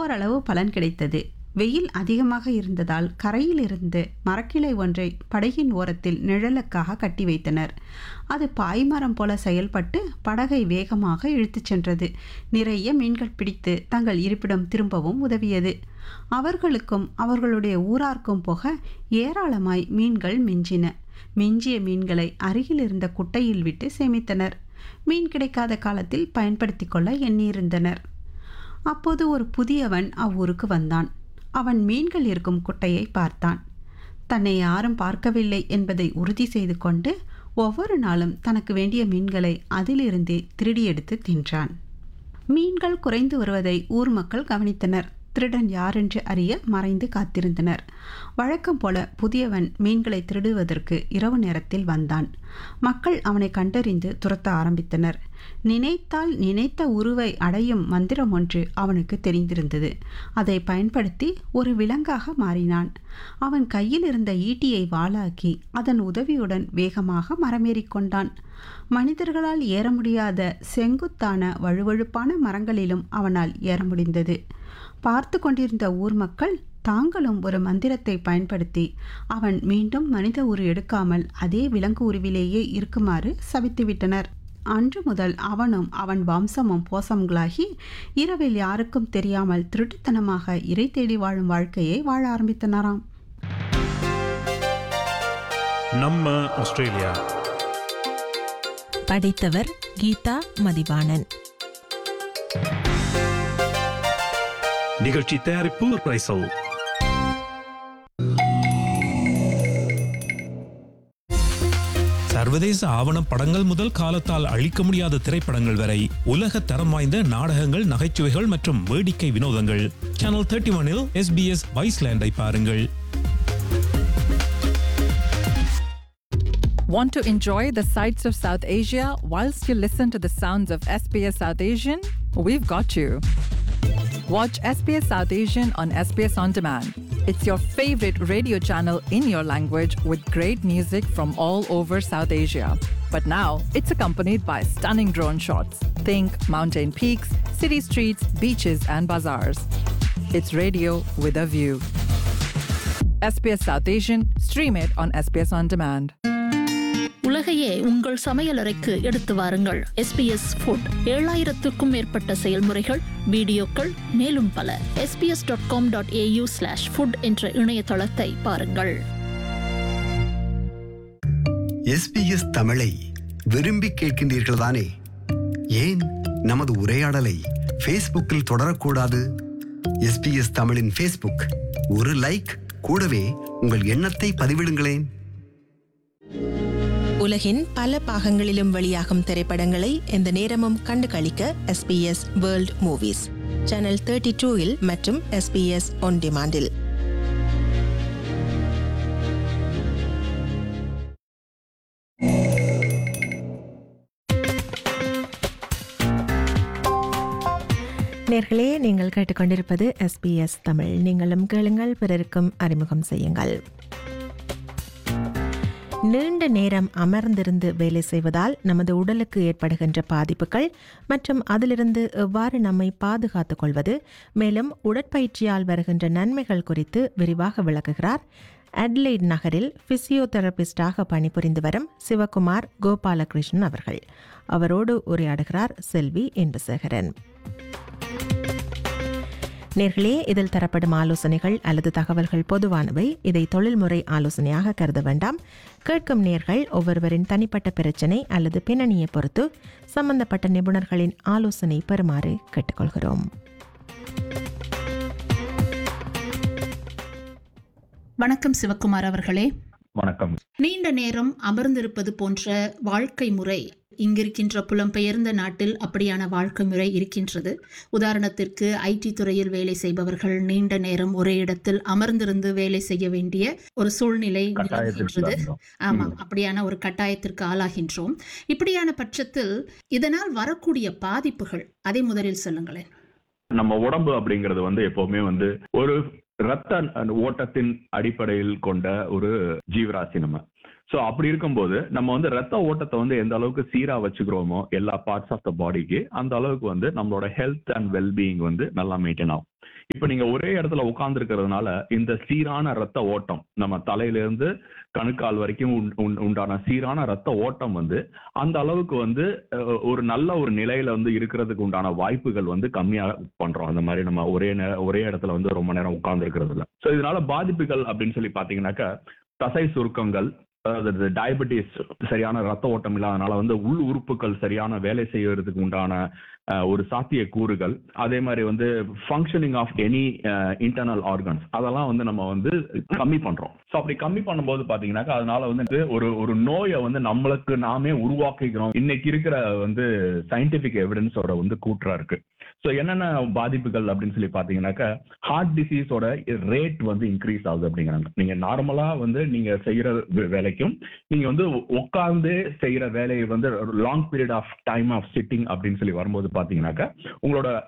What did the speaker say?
ஓரளவு பலன் கிடைத்தது வெயில் அதிகமாக இருந்ததால் கரையில் இருந்து மரக்கிளை ஒன்றை படகின் ஓரத்தில் நிழலுக்காக கட்டி வைத்தனர் அது பாய்மரம் போல செயல்பட்டு படகை வேகமாக இழுத்துச் சென்றது நிறைய மீன்கள் பிடித்து தங்கள் இருப்பிடம் திரும்பவும் உதவியது அவர்களுக்கும் அவர்களுடைய ஊரார்க்கும் போக ஏராளமாய் மீன்கள் மிஞ்சின மிஞ்சிய மீன்களை அருகில் இருந்த குட்டையில் விட்டு சேமித்தனர் மீன் கிடைக்காத காலத்தில் பயன்படுத்தி கொள்ள எண்ணியிருந்தனர் அப்போது ஒரு புதியவன் அவ்வூருக்கு வந்தான் அவன் மீன்கள் இருக்கும் குட்டையை பார்த்தான் தன்னை யாரும் பார்க்கவில்லை என்பதை உறுதி செய்து கொண்டு ஒவ்வொரு நாளும் தனக்கு வேண்டிய மீன்களை அதிலிருந்தே திருடி எடுத்து தின்றான் மீன்கள் குறைந்து வருவதை ஊர் மக்கள் கவனித்தனர் திருடன் யாரென்று அறிய மறைந்து காத்திருந்தனர் வழக்கம் போல புதியவன் மீன்களை திருடுவதற்கு இரவு நேரத்தில் வந்தான் மக்கள் அவனை கண்டறிந்து துரத்த ஆரம்பித்தனர் நினைத்தால் நினைத்த உருவை அடையும் மந்திரம் ஒன்று அவனுக்கு தெரிந்திருந்தது அதை பயன்படுத்தி ஒரு விலங்காக மாறினான் அவன் கையில் இருந்த ஈட்டியை வாளாக்கி அதன் உதவியுடன் வேகமாக மரமேறிக்கொண்டான் மனிதர்களால் ஏற முடியாத செங்குத்தான வழுவழுப்பான மரங்களிலும் அவனால் ஏற முடிந்தது பார்த்து கொண்டிருந்த ஊர் மக்கள் தாங்களும் ஒரு மந்திரத்தை பயன்படுத்தி அவன் மீண்டும் மனித உரு எடுக்காமல் அதே விலங்கு உருவிலேயே இருக்குமாறு சபித்துவிட்டனர் அன்று முதல் அவனும் அவன் வம்சமும் போசங்களாகி இரவில் யாருக்கும் தெரியாமல் திருட்டுத்தனமாக இறை தேடி வாழும் வாழ்க்கையை வாழ ஆரம்பித்தனராம் நம்ம ஆஸ்திரேலியா படித்தவர் கீதா மதிவாணன் நிகழ்ச்சி தயாரிப்பு பிரைசல் சர்வதேச ஆவணப் படங்கள் முதல் காலத்தால் அழிக்க முடியாத திரைப்படங்கள் வரை உலக தரம் வாய்ந்த நாடகங்கள் நகைச்சுவைகள் மற்றும் வேடிக்கை வினோதங்கள் சேனல் தேர்ட்டி ஒனில் எஸ்பிஎஸ் வைஸ்லேண்டை பாருங்கள் Want to enjoy the sights of South Asia whilst you listen to the sounds of SBS South Asian? We've got you. Watch SBS South Asian on SBS On Demand. It's your favorite radio channel in your language with great music from all over South Asia. But now it's accompanied by stunning drone shots. Think mountain peaks, city streets, beaches, and bazaars. It's radio with a view. SBS South Asian, stream it on SBS On Demand. உலகையே உங்கள் சமையலறைக்கு எடுத்து வாருங்கள் SBS food ஏழாயிரத்துக்கும் மேற்பட்ட செயல்முறைகள் வீடியோக்கள் மேலும் பல SBS dot com dot AU slash food என்ற இணையதளத்தை பாருங்கள் எஸ்பிஎஸ் தமிழை விரும்பி கேட்கின்றீர்கள் தானே ஏன் நமது உரையாடலை ஃபேஸ்புக்கில் தொடரக்கூடாது எஸ்பிஎஸ் தமிழின் ஃபேஸ்புக் ஒரு லைக் கூடவே உங்கள் எண்ணத்தை பதிவிடுங்களேன் உலகின் பல பாகங்களிலும் வெளியாகும் திரைப்படங்களை எந்த நேரமும் கண்டு களிக்க SBS World Movies channel thirty டூவில் மற்றும் எஸ்பிஎஸ் ஒன் டிமாண்டில் நேர்களே நீங்கள் கேட்டுக்கொண்டிருப்பது எஸ்பிஎஸ் தமிழ் நீங்களும் கேளுங்கள் பிறருக்கும் அறிமுகம் செய்யுங்கள் நீண்ட நேரம் அமர்ந்திருந்து வேலை செய்வதால் நமது உடலுக்கு ஏற்படுகின்ற பாதிப்புகள் மற்றும் அதிலிருந்து எவ்வாறு நம்மை பாதுகாத்துக் கொள்வது மேலும் உடற்பயிற்சியால் வருகின்ற நன்மைகள் குறித்து விரிவாக விளக்குகிறார் அட்லைட் நகரில் பிசியோதெரபிஸ்டாக பணிபுரிந்து வரும் சிவகுமார் கோபாலகிருஷ்ணன் அவர்கள் அவரோடு உரையாடுகிறார் செல்வி இன்பசேகரன் நேர்களே இதில் தரப்படும் ஆலோசனைகள் அல்லது தகவல்கள் பொதுவானவை இதை தொழில்முறை ஆலோசனையாக கருத வேண்டாம் கேட்கும் நேர்கள் ஒவ்வொருவரின் தனிப்பட்ட பிரச்சனை அல்லது பின்னணியை பொறுத்து சம்பந்தப்பட்ட நிபுணர்களின் ஆலோசனை பெறுமாறு கேட்டுக்கொள்கிறோம் வணக்கம் சிவக்குமார் அவர்களே வணக்கம் நீண்ட நேரம் அமர்ந்திருப்பது போன்ற வாழ்க்கை முறை இங்கிருக்கின்ற புலம்பெயர்ந்த நாட்டில் அப்படியான வாழ்க்கை முறை இருக்கின்றது உதாரணத்திற்கு ஐடி துறையில் வேலை செய்பவர்கள் நீண்ட நேரம் ஒரே இடத்தில் அமர்ந்திருந்து வேலை செய்ய வேண்டிய ஒரு சூழ்நிலை கட்டாயத்திற்கு நிலவுகின்றது வந்தோம். ஆமாம் ம். அப்படியான ஒரு கட்டாயத்திற்கு ஆளாகின்றோம் இப்படியான பட்சத்தில் இதனால் வரக்கூடிய பாதிப்புகள் அதை முதலில் சொல்லுங்களேன் நம்ம உடம்பு அப்படிங்கிறது வந்து எப்பவுமே வந்து ஒரு ரத்த ஓட்டத்தின் அடிப்படையில் கொண்ட ஒரு ஜீவராசி நம்ம ஸோ அப்படி இருக்கும்போது நம்ம வந்து ரத்த ஓட்டத்தை வந்து எந்த அளவுக்கு சீரா வச்சுக்கிறோமோ எல்லா பார்ட்ஸ் ஆஃப் த பாடிக்கு அந்த அளவுக்கு வந்து நம்மளோட ஹெல்த் அண்ட் வெல்பீயிங் வந்து நல்லா மெயின்டைன் ஆகும் இப்போ நீங்க ஒரே இடத்துல உட்கார்ந்து இருக்கிறதுனால இந்த சீரான ரத்த ஓட்டம் நம்ம தலையில இருந்து கணுக்கால் வரைக்கும் உண்- உண்- உண்டான சீரான ரத்த ஓட்டம் வந்து அந்த அளவுக்கு வந்து அஹ், ஒரு நல்ல ஒரு நிலையில வந்து இருக்கிறதுக்கு உண்டான வாய்ப்புகள் வந்து கம்மியா பண்றோம் அந்த மாதிரி நம்ம ஒரே நே- ஒரே இடத்துல வந்து ரொம்ப நேரம் உட்கார்ந்து இருக்கிறதுல ஸோ இதனால பாதிப்புகள் அப்படின்னு சொல்லி பாத்தீங்கன்னாக்கா தசை சுருக்கங்கள் அதாவது டயபெட்டிஸ் சரியான ரத்த ஓட்டம் இல்லாதனால வந்து உள் உறுப்புகள் சரியான வேலை செய்யறதுக்கு உண்டான அஹ், ஒரு சாத்திய கூறுகள் அதே மாதிரி வந்து functioning of any internal organs அதெல்லாம் வந்து நம்ம வந்து கம்மி பண்றோம் ஸோ அப்படி கம்மி பண்ணும்போது பாத்தீங்கன்னாக்கா அதனால வந்து ஒரு ஒரு நோயை வந்து நம்மளுக்கு நாமே உருவாக்கிக்கிறோம் இன்னைக்கு இருக்கிற வந்து சயின்டிபிக் எவிடன்ஸோட வந்து கூற்றா இருக்கு ஸோ என்னென்ன பாதிப்புகள் அப்படின்னு சொல்லி பாத்தீங்கன்னாக்கா ஹார்ட் டிசீஸோட ரேட் வந்து இன்க்ரீஸ் ஆகுது அப்படிங்கிறாங்க நீங்க நார்மலா வந்து நீங்க செய்யற வே- வேலைக்கும் நீங்க வந்து உட்கார்ந்து செய்யற வேலையை வந்து long period of time of sitting அப்படின்னு சொல்லி வரும்போது பாத்தீங்கன்னாக்கா உங்களோட